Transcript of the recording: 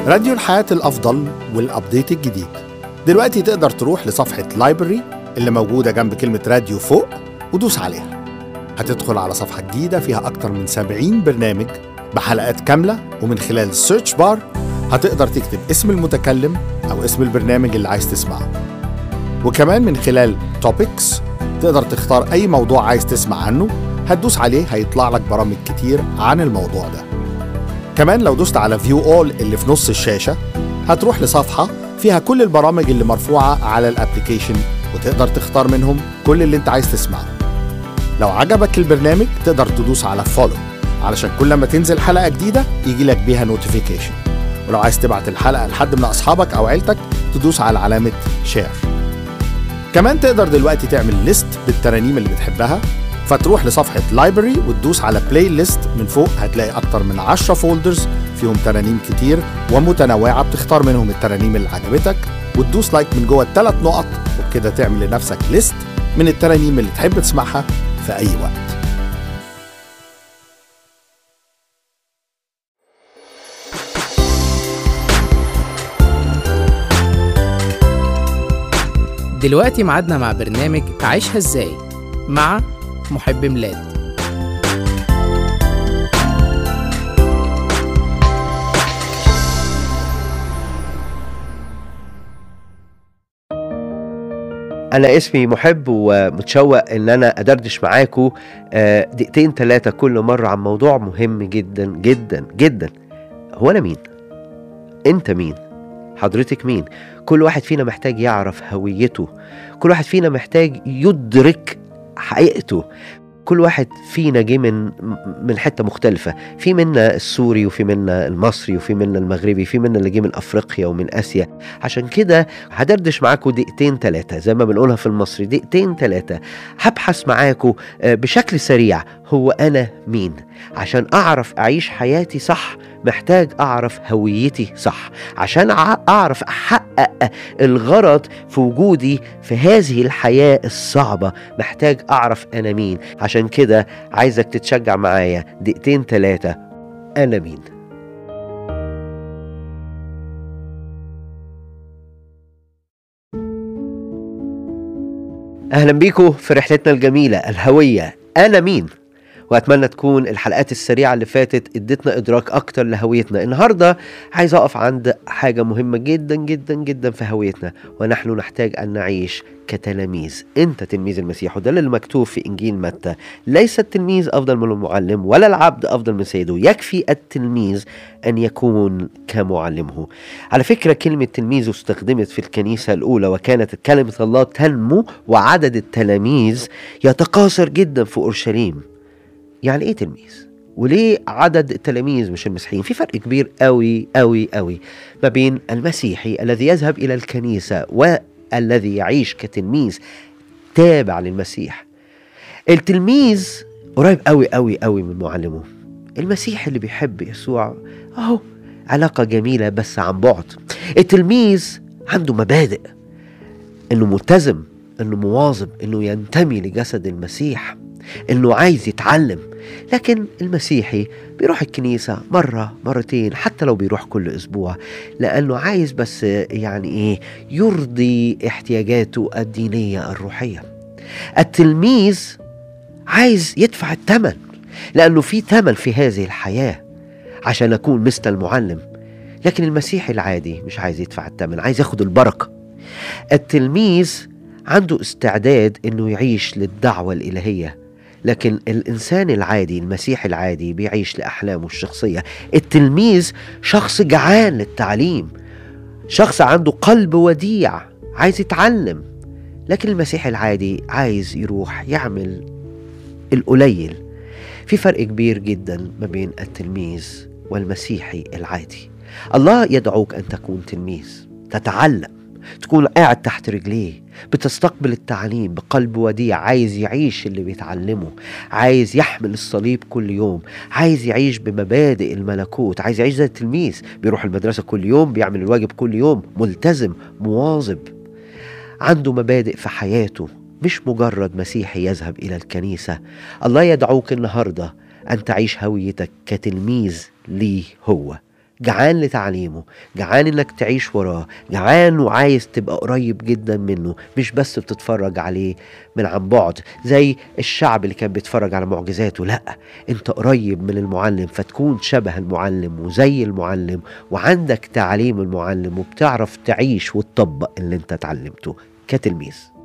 راديو الحياة الأفضل والأبديت الجديد دلوقتي تقدر تروح لصفحة لايبرري اللي موجودة جنب كلمة راديو فوق ودوس عليها هتدخل على صفحة جديدة فيها أكتر من 70 برنامج بحلقات كاملة ومن خلال السيرش بار هتقدر تكتب اسم المتكلم أو اسم البرنامج اللي عايز تسمعه وكمان من خلال توبكس تقدر تختار أي موضوع عايز تسمع عنه هتدوس عليه هيطلع لك برامج كتير عن الموضوع ده كمان لو دوست على فيو اول اللي في نص الشاشة هتروح لصفحة فيها كل البرامج اللي مرفوعة على الابليكيشن وتقدر تختار منهم كل اللي انت عايز تسمعه لو عجبك البرنامج تقدر تدوس على فولو علشان كل ما تنزل حلقة جديدة يجي لك بيها نوتيفيكيشن ولو عايز تبعت الحلقة لحد من أصحابك أو عيلتك تدوس على علامة شير كمان تقدر دلوقتي تعمل ليست بالترانيم اللي بتحبها فتروح لصفحة لايبرري وتدوس على بلاي ليست من فوق هتلاقي أكتر من 10 فولدرز فيهم ترانيم كتير ومتنوعة بتختار منهم الترانيم اللي عجبتك وتدوس لايك من جوه الثلاث نقط وبكده تعمل لنفسك ليست من الترانيم اللي تحب تسمعها في أي وقت دلوقتي ميعادنا مع برنامج عيشها ازاي مع محب ميلاد انا اسمي محب ومتشوق ان انا ادردش معاكم آه، دقيقتين ثلاثه كل مره عن موضوع مهم جدا جدا جدا هو انا مين انت مين حضرتك مين كل واحد فينا محتاج يعرف هويته كل واحد فينا محتاج يدرك حقيقته كل واحد فينا جه من من حته مختلفه في منا السوري وفي منا المصري وفي منا المغربي في منا اللي جه من افريقيا ومن اسيا عشان كده هدردش معاكم دقيقتين ثلاثه زي ما بنقولها في المصري دقيقتين ثلاثه هبحث معاكم آه، بشكل سريع هو انا مين عشان اعرف اعيش حياتي صح محتاج اعرف هويتي صح عشان أع- اعرف احقق الغرض في وجودي في هذه الحياه الصعبه محتاج اعرف انا مين عشان كده عايزك تتشجع معايا دقيقتين ثلاثه انا مين اهلا بيكم في رحلتنا الجميله الهويه انا مين واتمنى تكون الحلقات السريعه اللي فاتت ادتنا ادراك اكتر لهويتنا النهارده عايز اقف عند حاجه مهمه جدا جدا جدا في هويتنا ونحن نحتاج ان نعيش كتلاميذ انت تلميذ المسيح وده اللي مكتوب في انجيل متى ليس التلميذ افضل من المعلم ولا العبد افضل من سيده يكفي التلميذ ان يكون كمعلمه على فكره كلمه تلميذ استخدمت في الكنيسه الاولى وكانت كلمه الله تنمو وعدد التلاميذ يتقاصر جدا في اورشليم يعني ايه تلميذ وليه عدد التلاميذ مش المسيحيين في فرق كبير قوي قوي قوي ما بين المسيحي الذي يذهب الى الكنيسه والذي يعيش كتلميذ تابع للمسيح التلميذ قريب قوي قوي قوي من معلمه المسيح اللي بيحب يسوع اهو علاقه جميله بس عن بعد التلميذ عنده مبادئ انه ملتزم انه مواظب انه ينتمي لجسد المسيح انه عايز يتعلم لكن المسيحي بيروح الكنيسة مرة مرتين حتى لو بيروح كل أسبوع لأنه عايز بس يعني إيه يرضي احتياجاته الدينية الروحية التلميذ عايز يدفع الثمن لأنه في ثمن في هذه الحياة عشان أكون مثل المعلم لكن المسيحي العادي مش عايز يدفع الثمن عايز ياخد البركة التلميذ عنده استعداد انه يعيش للدعوة الإلهية لكن الإنسان العادي المسيحي العادي بيعيش لأحلامه الشخصية التلميذ شخص جعان للتعليم شخص عنده قلب وديع عايز يتعلم لكن المسيحي العادي عايز يروح يعمل القليل في فرق كبير جدا ما بين التلميذ والمسيحي العادي الله يدعوك أن تكون تلميذ تتعلم تكون قاعد تحت رجليه بتستقبل التعليم بقلب وديع عايز يعيش اللي بيتعلمه عايز يحمل الصليب كل يوم عايز يعيش بمبادئ الملكوت عايز يعيش زي التلميذ بيروح المدرسة كل يوم بيعمل الواجب كل يوم ملتزم مواظب عنده مبادئ في حياته مش مجرد مسيحي يذهب إلى الكنيسة الله يدعوك النهاردة أن تعيش هويتك كتلميذ ليه هو جعان لتعليمه جعان انك تعيش وراه جعان وعايز تبقى قريب جدا منه مش بس بتتفرج عليه من عن بعد زي الشعب اللي كان بيتفرج على معجزاته لا انت قريب من المعلم فتكون شبه المعلم وزي المعلم وعندك تعليم المعلم وبتعرف تعيش وتطبق اللي انت اتعلمته كتلميذ